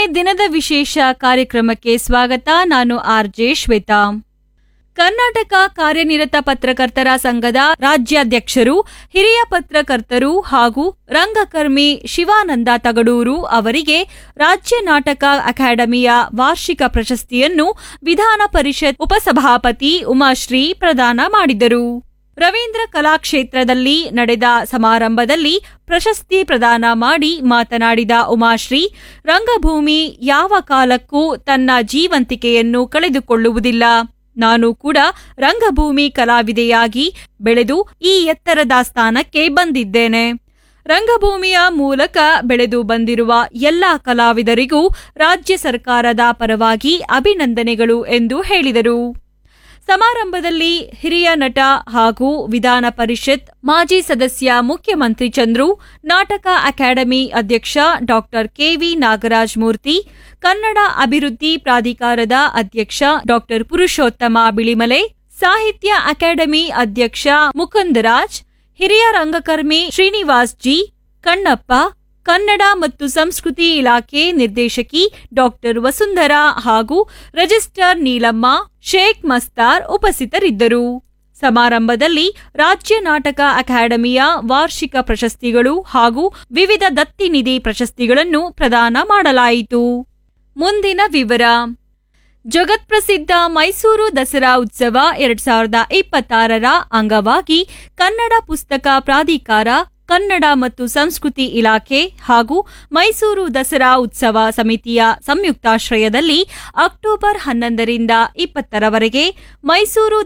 ದಿನದ ವಿಶೇಷ ಕಾರ್ಯಕ್ರಮಕ್ಕೆ ಸ್ವಾಗತ ನಾನು ಆರ್ ಜೆ ಶ್ವೇತಾ ಕರ್ನಾಟಕ ಕಾರ್ಯನಿರತ ಪತ್ರಕರ್ತರ ಸಂಘದ ರಾಜ್ಯಾಧ್ಯಕ್ಷರು ಹಿರಿಯ ಪತ್ರಕರ್ತರು ಹಾಗೂ ರಂಗಕರ್ಮಿ ಶಿವಾನಂದ ತಗಡೂರು ಅವರಿಗೆ ರಾಜ್ಯ ನಾಟಕ ಅಕಾಡೆಮಿಯ ವಾರ್ಷಿಕ ಪ್ರಶಸ್ತಿಯನ್ನು ವಿಧಾನ ಪರಿಷತ್ ಉಪಸಭಾಪತಿ ಉಮಾಶ್ರೀ ಪ್ರದಾನ ಮಾಡಿದರು ರವೀಂದ್ರ ಕಲಾಕ್ಷೇತ್ರದಲ್ಲಿ ನಡೆದ ಸಮಾರಂಭದಲ್ಲಿ ಪ್ರಶಸ್ತಿ ಪ್ರದಾನ ಮಾಡಿ ಮಾತನಾಡಿದ ಉಮಾಶ್ರೀ ರಂಗಭೂಮಿ ಯಾವ ಕಾಲಕ್ಕೂ ತನ್ನ ಜೀವಂತಿಕೆಯನ್ನು ಕಳೆದುಕೊಳ್ಳುವುದಿಲ್ಲ ನಾನು ಕೂಡ ರಂಗಭೂಮಿ ಕಲಾವಿದೆಯಾಗಿ ಬೆಳೆದು ಈ ಎತ್ತರದ ಸ್ಥಾನಕ್ಕೆ ಬಂದಿದ್ದೇನೆ ರಂಗಭೂಮಿಯ ಮೂಲಕ ಬೆಳೆದು ಬಂದಿರುವ ಎಲ್ಲ ಕಲಾವಿದರಿಗೂ ರಾಜ್ಯ ಸರ್ಕಾರದ ಪರವಾಗಿ ಅಭಿನಂದನೆಗಳು ಎಂದು ಹೇಳಿದರು ಸಮಾರಂಭದಲ್ಲಿ ಹಿರಿಯ ನಟ ಹಾಗೂ ವಿಧಾನ ಪರಿಷತ್ ಮಾಜಿ ಸದಸ್ಯ ಮುಖ್ಯಮಂತ್ರಿ ಚಂದ್ರು ನಾಟಕ ಅಕಾಡೆಮಿ ಅಧ್ಯಕ್ಷ ಡಾಕ್ಟರ್ ಕೆವಿ ನಾಗರಾಜ್ ಮೂರ್ತಿ ಕನ್ನಡ ಅಭಿವೃದ್ಧಿ ಪ್ರಾಧಿಕಾರದ ಅಧ್ಯಕ್ಷ ಡಾಕ್ಟರ್ ಪುರುಷೋತ್ತಮ ಬಿಳಿಮಲೆ ಸಾಹಿತ್ಯ ಅಕಾಡೆಮಿ ಅಧ್ಯಕ್ಷ ಮುಕುಂದರಾಜ್ ಹಿರಿಯ ರಂಗಕರ್ಮಿ ಶ್ರೀನಿವಾಸ್ ಜಿ ಕಣ್ಣಪ್ಪ ಕನ್ನಡ ಮತ್ತು ಸಂಸ್ಕೃತಿ ಇಲಾಖೆ ನಿರ್ದೇಶಕಿ ಡಾಕ್ಟರ್ ವಸುಂಧರಾ ಹಾಗೂ ರಿಜಿಸ್ಟರ್ ನೀಲಮ್ಮ ಶೇಖ್ ಮಸ್ತಾರ್ ಉಪಸ್ಥಿತರಿದ್ದರು ಸಮಾರಂಭದಲ್ಲಿ ರಾಜ್ಯ ನಾಟಕ ಅಕಾಡೆಮಿಯ ವಾರ್ಷಿಕ ಪ್ರಶಸ್ತಿಗಳು ಹಾಗೂ ವಿವಿಧ ದತ್ತಿನಿಧಿ ಪ್ರಶಸ್ತಿಗಳನ್ನು ಪ್ರದಾನ ಮಾಡಲಾಯಿತು ಮುಂದಿನ ವಿವರ ಜಗತ್ಪ್ರಸಿದ್ಧ ಮೈಸೂರು ದಸರಾ ಉತ್ಸವ ಎರಡ್ ಸಾವಿರದ ಇಪ್ಪತ್ತಾರರ ಅಂಗವಾಗಿ ಕನ್ನಡ ಪುಸ್ತಕ ಪ್ರಾಧಿಕಾರ ಕನ್ನಡ ಮತ್ತು ಸಂಸ್ಕೃತಿ ಇಲಾಖೆ ಹಾಗೂ ಮೈಸೂರು ದಸರಾ ಉತ್ಸವ ಸಮಿತಿಯ ಸಂಯುಕ್ತಾಶ್ರಯದಲ್ಲಿ ಅಕ್ಟೋಬರ್ ಹನ್ನೊಂದರಿಂದ ಇಪ್ಪತ್ತರವರೆಗೆ ಮೈಸೂರು